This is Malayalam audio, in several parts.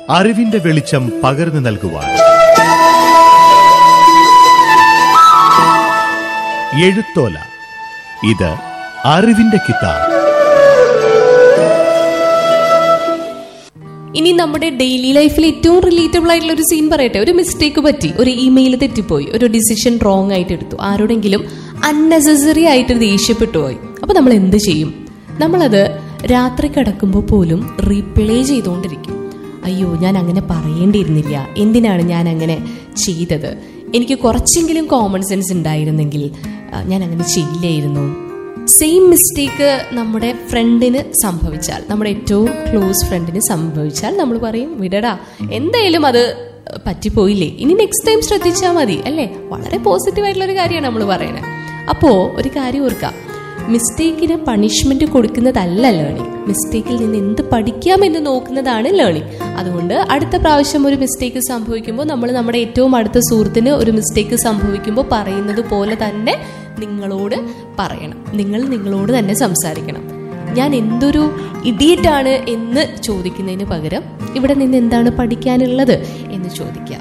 അറിവിന്റെ വെളിച്ചം പകർന്നു നൽകുവാൻ എഴുത്തോല ഇത് അറിവിന്റെ കിതാബ് ഇനി നമ്മുടെ ഡെയിലി ലൈഫിൽ ഏറ്റവും റിലേറ്റബിൾ ആയിട്ടുള്ള ഒരു സീൻ പറയട്ടെ ഒരു മിസ്റ്റേക്ക് പറ്റി ഒരു ഇമെയിൽ തെറ്റിപ്പോയി ഒരു ഡിസിഷൻ റോങ് ആയിട്ട് എടുത്തു ആരോടെങ്കിലും അൺനെസസറി ആയിട്ട് ദേഷ്യപ്പെട്ടു പോയി അപ്പൊ നമ്മൾ എന്ത് ചെയ്യും നമ്മളത് രാത്രി കിടക്കുമ്പോൾ പോലും റീപ്ലേ ചെയ്തുകൊണ്ടിരിക്കും അയ്യോ ഞാൻ അങ്ങനെ പറയേണ്ടിയിരുന്നില്ല എന്തിനാണ് ഞാൻ അങ്ങനെ ചെയ്തത് എനിക്ക് കുറച്ചെങ്കിലും കോമൺ സെൻസ് ഉണ്ടായിരുന്നെങ്കിൽ ആ, ഞാൻ അങ്ങനെ ചെയ്യില്ലായിരുന്നു സെയിം മിസ്റ്റേക്ക് നമ്മുടെ ഫ്രണ്ടിന് സംഭവിച്ചാൽ നമ്മുടെ ഏറ്റവും ക്ലോസ് ഫ്രണ്ടിന് സംഭവിച്ചാൽ നമ്മൾ പറയും വിടടാ എന്തായാലും അത് പറ്റിപ്പോയില്ലേ ഇനി നെക്സ്റ്റ് ടൈം ശ്രദ്ധിച്ചാൽ മതി അല്ലേ വളരെ പോസിറ്റീവ് ആയിട്ടുള്ള ഒരു കാര്യമാണ് നമ്മൾ പറയുന്നത് അപ്പോൾ ഒരു കാര്യം ഓർക്കാം മിസ്റ്റേക്കിന് പണിഷ്മെന്റ് കൊടുക്കുന്നതല്ല ലേണിംഗ് മിസ്റ്റേക്കിൽ നിന്ന് എന്ത് പഠിക്കാമെന്ന് നോക്കുന്നതാണ് ലേണിംഗ് അതുകൊണ്ട് അടുത്ത പ്രാവശ്യം ഒരു മിസ്റ്റേക്ക് സംഭവിക്കുമ്പോൾ നമ്മൾ നമ്മുടെ ഏറ്റവും അടുത്ത സുഹൃത്തിന് ഒരു മിസ്റ്റേക്ക് സംഭവിക്കുമ്പോൾ പറയുന്നത് പോലെ തന്നെ നിങ്ങളോട് പറയണം നിങ്ങൾ നിങ്ങളോട് തന്നെ സംസാരിക്കണം ഞാൻ എന്തൊരു ഇഡിയറ്റാണ് എന്ന് ചോദിക്കുന്നതിന് പകരം ഇവിടെ നിന്ന് എന്താണ് പഠിക്കാനുള്ളത് എന്ന് ചോദിക്കാം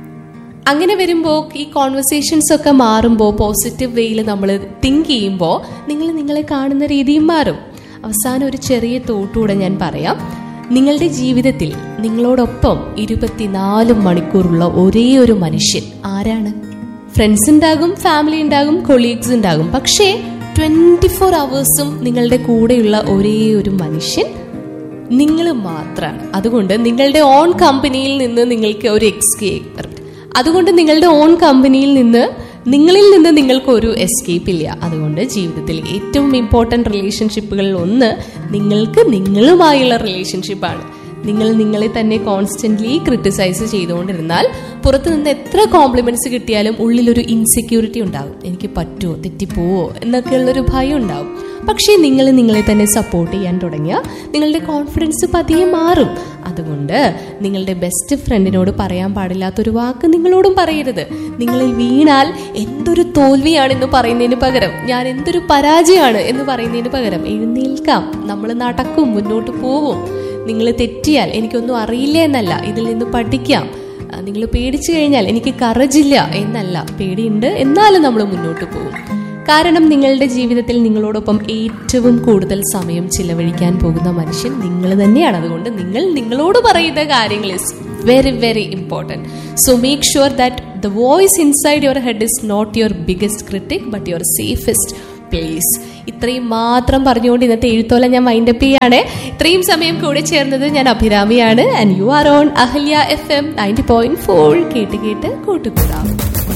അങ്ങനെ വരുമ്പോൾ ഈ കോൺവെർസേഷൻസ് ഒക്കെ മാറുമ്പോൾ പോസിറ്റീവ് വേയിൽ നമ്മൾ തിങ്ക് ചെയ്യുമ്പോൾ നിങ്ങൾ നിങ്ങളെ കാണുന്ന രീതിയും മാറും അവസാനം ഒരു ചെറിയ തോട്ടുകൂടെ ഞാൻ പറയാം നിങ്ങളുടെ ജീവിതത്തിൽ നിങ്ങളോടൊപ്പം ഇരുപത്തിനാല് മണിക്കൂറുള്ള ഒരേ ഒരു മനുഷ്യൻ ആരാണ് ഫ്രണ്ട്സ് ഉണ്ടാകും ഫാമിലി ഉണ്ടാകും കൊളീഗ്സ് ഉണ്ടാകും പക്ഷേ ട്വന്റി ഫോർ അവേഴ്സും നിങ്ങളുടെ കൂടെയുള്ള ഒരേ ഒരു മനുഷ്യൻ നിങ്ങൾ മാത്രമാണ് അതുകൊണ്ട് നിങ്ങളുടെ ഓൺ കമ്പനിയിൽ നിന്ന് നിങ്ങൾക്ക് ഒരു എക്സ്കേപ്പ് അതുകൊണ്ട് നിങ്ങളുടെ ഓൺ കമ്പനിയിൽ നിന്ന് നിങ്ങളിൽ നിന്ന് നിങ്ങൾക്ക് ഒരു എസ്കേപ്പ് ഇല്ല അതുകൊണ്ട് ജീവിതത്തിൽ ഏറ്റവും ഇമ്പോർട്ടൻ്റ് റിലേഷൻഷിപ്പുകളിൽ ഒന്ന് നിങ്ങൾക്ക് നിങ്ങളുമായുള്ള റിലേഷൻഷിപ്പാണ് നിങ്ങൾ നിങ്ങളെ തന്നെ കോൺസ്റ്റന്റ്ലി ക്രിട്ടിസൈസ് ചെയ്തുകൊണ്ടിരുന്നാൽ പുറത്തു നിന്ന് എത്ര കോംപ്ലിമെന്റ്സ് കിട്ടിയാലും ഉള്ളിലൊരു ഇൻസെക്യൂരിറ്റി ഉണ്ടാകും എനിക്ക് പറ്റുമോ തെറ്റിപ്പോവോ എന്നൊക്കെയുള്ളൊരു ഭയം ഉണ്ടാവും പക്ഷേ നിങ്ങൾ നിങ്ങളെ തന്നെ സപ്പോർട്ട് ചെയ്യാൻ തുടങ്ങിയാൽ നിങ്ങളുടെ കോൺഫിഡൻസ് പതിയെ മാറും അതുകൊണ്ട് നിങ്ങളുടെ ബെസ്റ്റ് ഫ്രണ്ടിനോട് പറയാൻ പാടില്ലാത്തൊരു വാക്ക് നിങ്ങളോടും പറയരുത് നിങ്ങളിൽ വീണാൽ എന്തൊരു തോൽവിയാണെന്ന് പറയുന്നതിന് പകരം ഞാൻ എന്തൊരു പരാജയമാണ് എന്ന് പറയുന്നതിന് പകരം എഴുന്നേൽക്കാം നമ്മൾ നടക്കും മുന്നോട്ട് പോവും നിങ്ങൾ തെറ്റിയാൽ എനിക്കൊന്നും അറിയില്ല എന്നല്ല ഇതിൽ നിന്ന് പഠിക്കാം നിങ്ങൾ പേടിച്ചു കഴിഞ്ഞാൽ എനിക്ക് കറജില്ല എന്നല്ല പേടിയുണ്ട് എന്നാലും നമ്മൾ മുന്നോട്ട് പോകും കാരണം നിങ്ങളുടെ ജീവിതത്തിൽ നിങ്ങളോടൊപ്പം ഏറ്റവും കൂടുതൽ സമയം ചിലവഴിക്കാൻ പോകുന്ന മനുഷ്യൻ നിങ്ങൾ തന്നെയാണ് അതുകൊണ്ട് നിങ്ങൾ നിങ്ങളോട് പറയുന്ന കാര്യങ്ങൾ is very very important so make sure that the voice inside your head is not your biggest critic but your safest place ഇത്രയും മാത്രം പറഞ്ഞുകൊണ്ട് ഇന്നത്തെ എഴുത്തോല ഞാൻ മൈൻഡപ്പ് ചെയ്യാണ് ഇത്രയും സമയം കൂടെ ചേർന്നത് ഞാൻ അഭിരാമിയാണ് and you are on Ahalya F M ninety point four കേട്ട് കേട്ട് കൂട്ടുകൂടാം